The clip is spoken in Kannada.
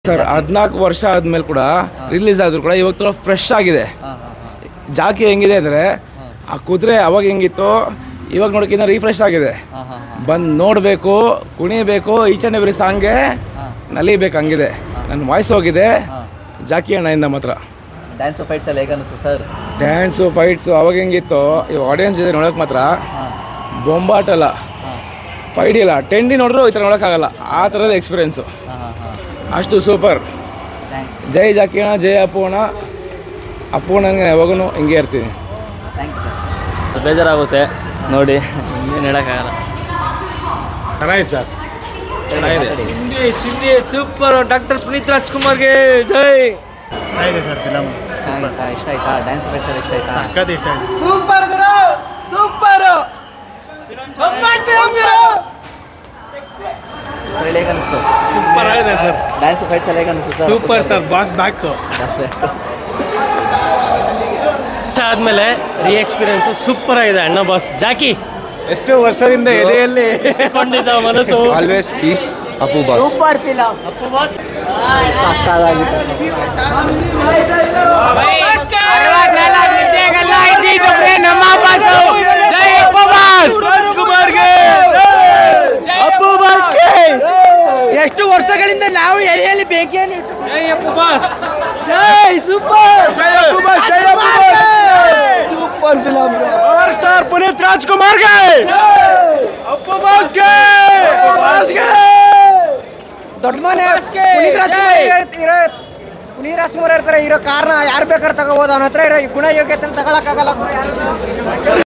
ಸರ್ ಹದಿನಾಲ್ಕು ವರ್ಷ ಆದ್ಮೇಲೆ ಕೂಡ ರಿಲೀಸ್ ಆದ್ರೂ ಕೂಡ ಇವಾಗ ತುಂಬ ಫ್ರೆಶ್ ಆಗಿದೆ ಜಾಕಿ ಹೆಂಗಿದೆ ಅಂದರೆ ಆ ಕುದುರೆ ಅವಾಗ ಹೆಂಗಿತ್ತು ಇವಾಗ ನೋಡೋಕ್ಕಿಂತ ರೀಫ್ರೆಶ್ ಆಗಿದೆ ಬಂದು ನೋಡಬೇಕು ಕುಣಿಬೇಕು ಈಚ್ ಆ್ಯಂಡ್ ಎವ್ರಿ ಸಾಂಗ್ಗೆ ನಲಿಬೇಕು ಹಂಗಿದೆ ನನ್ನ ವಾಯ್ಸ್ ಹೋಗಿದೆ ಜಾಕಿ ಅಣ್ಣಯಿಂದ ಮಾತ್ರ ಡ್ಯಾನ್ಸ್ ಫೈಟ್ಸ್ ಎಲ್ಲ ಹೇಗೆ ಅನಿಸ್ತು ಸರ್ ಡ್ಯಾನ್ಸು ಫೈಟ್ಸು ಅವಾಗ ಹೆಂಗಿತ್ತು ಇವಾಗ ಆಡಿಯನ್ಸ್ ಇದೆ ನೋಡೋಕೆ ಮಾತ್ರ ಬೊಂಬಾಟಲ್ಲ ಫೈಟ್ ಇಲ್ಲ ಟೆಂಡಿ ನೋಡಿದ್ರು ಈ ಥರ ನೋಡೋಕ್ಕಾಗಲ್ಲ ಆ ಥರದ ಎಕ್ಸ್ಪೀರಿಯೆನ್ಸು ಹಾಂ ಹಾಂ ಹಾಂ ಅಷ್ಟು ಸೂಪರ್ ಥ್ಯಾಂಕ್ ಜೈ ಜಾಕಿಣ ಜೈ ಅಪ್ಪೋಣ ಅಪ್ಪೋಣಂಗೆ ಯಾವಾಗೂ ಹಿಂಗೆ ಇರ್ತೀನಿ ಥ್ಯಾಂಕ್ ಯು ಸರ್ ಬೇಜಾರಾಗುತ್ತೆ ನೋಡಿ ಏನು ಹೇಳೋಕ್ಕಾಗಲ್ಲ ಚೆನ್ನಾಗಿದೆ ಸರ್ ಚಿಂದಿ ಚಿಂದಿ ಸೂಪರ್ ಡಾಕ್ಟರ್ ಪುನೀತ್ ರಾಜ್ಕುಮಾರ್ಗೆ ಜೈ ಇದೆ ಸರ್ ಫಿಲಮ್ ಆಯ್ತಾ ಇಷ್ಟ ಆಯ್ತಾ ಡ್ಯಾನ್ಸ್ ಫೈಟ್ಸ್ ಎಲ್ಲ ಇಷ್ಟ ಆಯ್ತಾ ಸಕ್ಕತ್ ಇಷ್ಟ ಆಯ್ತು ಸರ್ ಹೇಗೆ ಅನಿಸ್ತು ಸೂಪರ್ ಆಗಿದೆ ಸರ್ ಡ್ಯಾನ್ಸ್ ಫೈಟ್ಸ್ ಎಲ್ಲ ಹೇಗೆ ಅನಿಸ್ತು sir super sir boss back ಆದಮೇಲೆ ರೀ ಎಕ್ಸ್ಪೀರಿಯನ್ಸು ಸೂಪರ್ ಆಗಿದೆ ಅಣ್ಣ ಬಾಸ್ ಜಾಕಿ ಎಷ್ಟು ವರ್ಷದಿಂದ ಎದೆಯಲ್ಲಿ ಕೊಂಡಿದ್ದ ಮನಸ್ಸು always peace Appu boss Appu boss ರಾಜ್ಕುಮಾರ್ಗೆ ಅಪ್ಪು ಬಾಸ್ಗೆ ಎಷ್ಟು ವರ್ಷಗಳಿಂದ ನಾವು ಎಲೆಯಲ್ಲಿ ಬೇಕಿಯನ್ನು ಜೈ ಅಪ್ಪು ಬಾಸ್ ಜೈ super super film power star Puneeth ರಾಜ್ಕುಮಾರ್ಗೆ ಅಪ್ಪು ಬಾಸ್ಗೆ ಬಾಸ್ಗೆ ದೊಡ್ಡ ಮನೆ ಪುನೀತ್ ರಾಜ್ಕುಮಾರ್ ಇರೋ- ಇರೋ ಪುನೀತ್ ರಾಜ್ಕುಮಾರ್ ಇರ್ತಾರೆ ಇರೋ ಕಾರಣ ಯಾರು ಬೇಕಾದ್ರೆ ತಗೋಬೋದು ಅವನ ಹತ್ರ ಇರೋ ಗುಣ ಯೋಗ್ಯತೆ ತಗೊಳಕ್ಕಾಗಲ್ಲ ಗುರು ಯಾರು